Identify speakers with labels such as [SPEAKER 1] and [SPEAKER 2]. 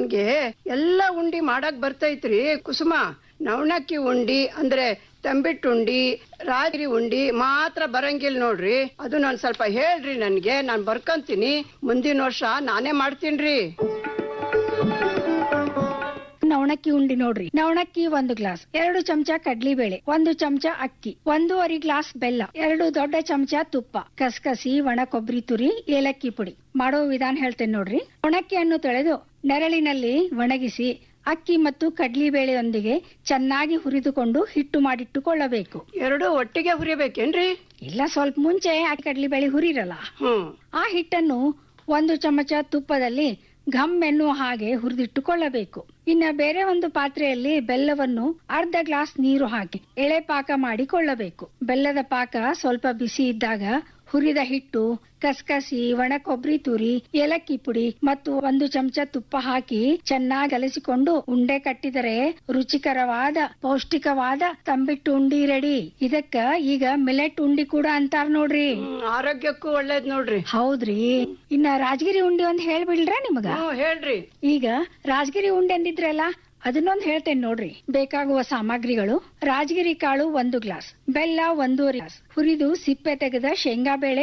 [SPEAKER 1] ನನ್ಗೆ ಎಲ್ಲ ಉಂಡಿ ಮಾಡಕ್ ಬರ್ತೈತ್ರಿ ಕುಸುಮ ನವಣಕ್ಕಿ ಉಂಡಿ ಅಂದ್ರೆ ತಂಬಿಟ್ಟು ಉಂಡಿ ರಾಜರಿ ಉಂಡಿ ಮಾತ್ರ ಬರಂಗಿಲ್ಲ ನೋಡ್ರಿ ಅದು ನಾನ್ ಸ್ವಲ್ಪ ಹೇಳ್ರಿ ನನ್ಗೆ ನಾನ್ ಬರ್ಕಂತೀನಿ ಮುಂದಿನ ವರ್ಷ ನಾನೇ ಮಾಡ್ತೀನ್ರಿ
[SPEAKER 2] ನವಣಕ್ಕಿ ಉಂಡಿ ನೋಡ್ರಿ ನವಣಕ್ಕಿ ಒಂದು ಗ್ಲಾಸ್ ಎರಡು ಚಮಚ ಕಡ್ಲಿಬೇಳೆ ಒಂದು ಚಮಚ ಅಕ್ಕಿ ಒಂದೂವರೆ ಗ್ಲಾಸ್ ಬೆಲ್ಲ ಎರಡು ದೊಡ್ಡ ಚಮಚ ತುಪ್ಪ ಕಸಕಸಿ ಒಣ ಕೊಬ್ಬರಿ ತುರಿ ಏಲಕ್ಕಿ ಪುಡಿ ಮಾಡೋ ವಿಧಾನ ಹೇಳ್ತೇನೆ ನೋಡ್ರಿ ಒಣಕ್ಕಿಯನ್ನು ತೊಳೆದು ನೆರಳಿನಲ್ಲಿ ಒಣಗಿಸಿ ಅಕ್ಕಿ ಮತ್ತು ಕಡ್ಲಿಬೇಳೆಯೊಂದಿಗೆ ಚೆನ್ನಾಗಿ ಹುರಿದುಕೊಂಡು ಹಿಟ್ಟು ಮಾಡಿಟ್ಟುಕೊಳ್ಳಬೇಕು
[SPEAKER 1] ಎರಡು ಒಟ್ಟಿಗೆ ಹುರಿಬೇಕೇನ್ರಿ
[SPEAKER 2] ಇಲ್ಲ ಸ್ವಲ್ಪ ಮುಂಚೆ ಆ ಕಡ್ಲಿಬೇಳೆ ಹುರಿರಲ್ಲ
[SPEAKER 1] ಹ್ಮ್
[SPEAKER 2] ಆ ಹಿಟ್ಟನ್ನು ಒಂದು ಚಮಚ ತುಪ್ಪದಲ್ಲಿ ಘಮ್ ಎನ್ನುವ ಹಾಗೆ ಹುರಿದಿಟ್ಟುಕೊಳ್ಳಬೇಕು ಇನ್ನ ಬೇರೆ ಒಂದು ಪಾತ್ರೆಯಲ್ಲಿ ಬೆಲ್ಲವನ್ನು ಅರ್ಧ ಗ್ಲಾಸ್ ನೀರು ಹಾಕಿ ಎಳೆ ಪಾಕ ಮಾಡಿಕೊಳ್ಳಬೇಕು ಬೆಲ್ಲದ ಪಾಕ ಸ್ವಲ್ಪ ಬಿಸಿ ಇದ್ದಾಗ ಹುರಿದ ಹಿಟ್ಟು ಕಸಕಸಿ ಒಣ ಕೊಬ್ಬರಿ ತುರಿ ಏಲಕ್ಕಿ ಪುಡಿ ಮತ್ತು ಒಂದು ಚಮಚ ತುಪ್ಪ ಹಾಕಿ ಚೆನ್ನಾಗಿ ಕಲಸಿಕೊಂಡು ಉಂಡೆ ಕಟ್ಟಿದರೆ ರುಚಿಕರವಾದ ಪೌಷ್ಟಿಕವಾದ ತಂಬಿಟ್ಟು ಉಂಡಿ ರೆಡಿ ಇದಕ್ಕ ಈಗ ಮಿಲೆಟ್ ಉಂಡಿ ಕೂಡ ಅಂತಾರ ನೋಡ್ರಿ
[SPEAKER 1] ಹ್ಮ್, ಆರೋಗ್ಯಕ್ಕೂ ಒಳ್ಳೇದ್ ನೋಡ್ರಿ
[SPEAKER 2] ಹೌದ್ರಿ ಇನ್ನ ರಾಜಗಿರಿ ಉಂಡಿ ಒಂದ್ ಹೇಳ್ಬಿಡ್ರ ನಿಮಗ
[SPEAKER 1] ಹ್ಮ್ ಹೇಳ್ರಿ
[SPEAKER 2] ಈಗ ರಾಜಗಿರಿ ಉಂಡೆ ಅಂದಿದ್ರಲ್ಲ ಅದನ್ನೊಂದ್ ಹೇಳ್ತೇನೆ ನೋಡ್ರಿ ಬೇಕಾಗುವ ಸಾಮಗ್ರಿಗಳು ರಾಜಗಿರಿ ಕಾಳು ಒಂದು ಗ್ಲಾಸ್ ಬೆಲ್ಲ ಒಂದೂವರೆ ಗ್ಲಾಸ್ ಹುರಿದು ಸಿಪ್ಪೆ ತೆಗೆದ ಶೇಂಗಾ ಬೇಳೆ